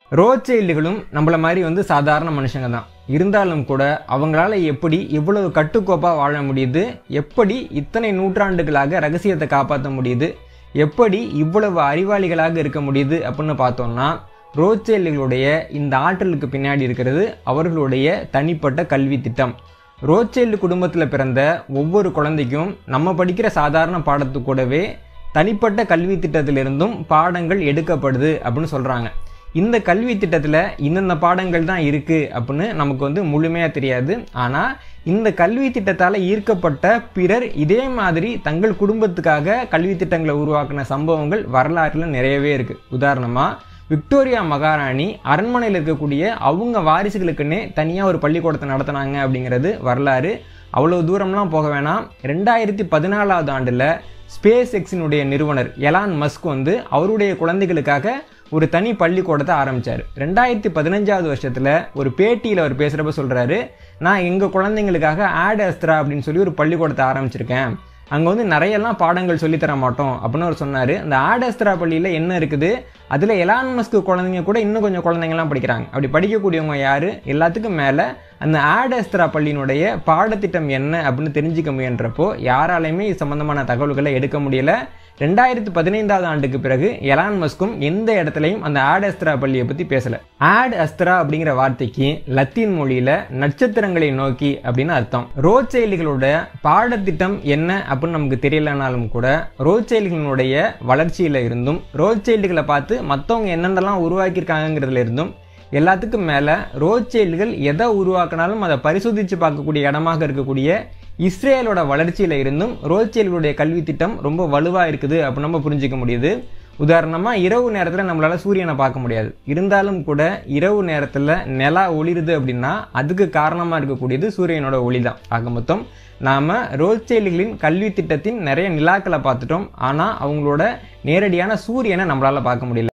ரோச்சைல்டுகளும் நம்மள மாதிரி வந்து சாதாரண மனுஷங்க தான் இருந்தாலும் கூட அவங்களால எப்படி இவ்வளவு கட்டுக்கோப்பாக வாழ முடியுது எப்படி இத்தனை நூற்றாண்டுகளாக ரகசியத்தை காப்பாற்ற முடியுது எப்படி இவ்வளவு அறிவாளிகளாக இருக்க முடியுது அப்படின்னு பார்த்தோம்னா ரோச்சைல்டுகளுடைய இந்த ஆற்றலுக்கு பின்னாடி இருக்கிறது அவர்களுடைய தனிப்பட்ட கல்வி திட்டம் ரோச்சைல்டு குடும்பத்தில் பிறந்த ஒவ்வொரு குழந்தைக்கும் நம்ம படிக்கிற சாதாரண பாடத்து கூடவே தனிப்பட்ட கல்வி திட்டத்திலிருந்தும் பாடங்கள் எடுக்கப்படுது அப்படின்னு சொல்கிறாங்க இந்த கல்வி திட்டத்தில் இந்தந்த பாடங்கள் தான் இருக்குது அப்படின்னு நமக்கு வந்து முழுமையாக தெரியாது ஆனால் இந்த கல்வி திட்டத்தால் ஈர்க்கப்பட்ட பிறர் இதே மாதிரி தங்கள் குடும்பத்துக்காக கல்வி திட்டங்களை உருவாக்கின சம்பவங்கள் வரலாற்றில் நிறையவே இருக்குது உதாரணமாக விக்டோரியா மகாராணி அரண்மனையில் இருக்கக்கூடிய அவங்க வாரிசுகளுக்குன்னே தனியாக ஒரு பள்ளிக்கூடத்தை நடத்தினாங்க அப்படிங்கிறது வரலாறு அவ்வளோ தூரம்லாம் போக வேணாம் ரெண்டாயிரத்தி பதினாலாவது ஆண்டில் ஸ்பேஸ் எக்ஸினுடைய நிறுவனர் எலான் மஸ்க் வந்து அவருடைய குழந்தைகளுக்காக ஒரு தனி பள்ளிக்கூடத்தை ஆரம்பித்தார் ரெண்டாயிரத்தி பதினஞ்சாவது வருஷத்தில் ஒரு பேட்டியில் அவர் பேசுகிறப்ப சொல்கிறாரு நான் எங்கள் குழந்தைங்களுக்காக ஆட் அஸ்த்ரா அப்படின்னு சொல்லி ஒரு பள்ளிக்கூடத்தை ஆரம்பிச்சிருக்கேன் அங்கே வந்து நிறையெல்லாம் பாடங்கள் சொல்லித்தர மாட்டோம் அப்படின்னு அவர் சொன்னார் அந்த ஆடஸ்திரா பள்ளியில் என்ன இருக்குது அதில் எலான் மஸ்க்கு குழந்தைங்க கூட இன்னும் கொஞ்சம் குழந்தைங்கலாம் படிக்கிறாங்க அப்படி படிக்கக்கூடியவங்க யார் எல்லாத்துக்கும் மேலே அந்த ஆடஸ்திரா பள்ளியினுடைய பாடத்திட்டம் என்ன அப்படின்னு தெரிஞ்சுக்க முயன்றப்போ யாராலையுமே இது சம்மந்தமான தகவல்களை எடுக்க முடியல ரெண்டாயிரத்தி பதினைந்தாவது ஆண்டுக்கு பிறகு எலான் மஸ்கும் எந்த இடத்துலையும் அந்த ஆட் அஸ்திரா பள்ளியை பற்றி பேசலை ஆட் அஸ்திரா அப்படிங்கிற வார்த்தைக்கு லத்தீன் மொழியில் நட்சத்திரங்களை நோக்கி அப்படின்னு அர்த்தம் ரோச்செயலிகளோட பாடத்திட்டம் என்ன அப்படின்னு நமக்கு தெரியலனாலும் கூட ரோச்செயலிகளுடைய வளர்ச்சியில் இருந்தும் ரோச்செயல்டுகளை பார்த்து மற்றவங்க என்னென்னலாம் உருவாக்கியிருக்காங்கிறதுல இருந்தும் எல்லாத்துக்கும் மேலே ரோச்செயல்கள் எதை உருவாக்கினாலும் அதை பரிசோதித்து பார்க்கக்கூடிய இடமாக இருக்கக்கூடிய இஸ்ரேலோட வளர்ச்சியில் இருந்தும் ரோச்செயல்களுடைய கல்வி திட்டம் ரொம்ப வலுவாக இருக்குது அப்படின்னு நம்ம புரிஞ்சிக்க முடியுது உதாரணமாக இரவு நேரத்தில் நம்மளால் சூரியனை பார்க்க முடியாது இருந்தாலும் கூட இரவு நேரத்தில் நிலா ஒளிருது அப்படின்னா அதுக்கு காரணமாக இருக்கக்கூடியது சூரியனோட ஒளி தான் ஆக மொத்தம் நாம் ரோச்செயலிகளின் கல்வி திட்டத்தின் நிறைய நிலாக்களை பார்த்துட்டோம் ஆனால் அவங்களோட நேரடியான சூரியனை நம்மளால் பார்க்க முடியல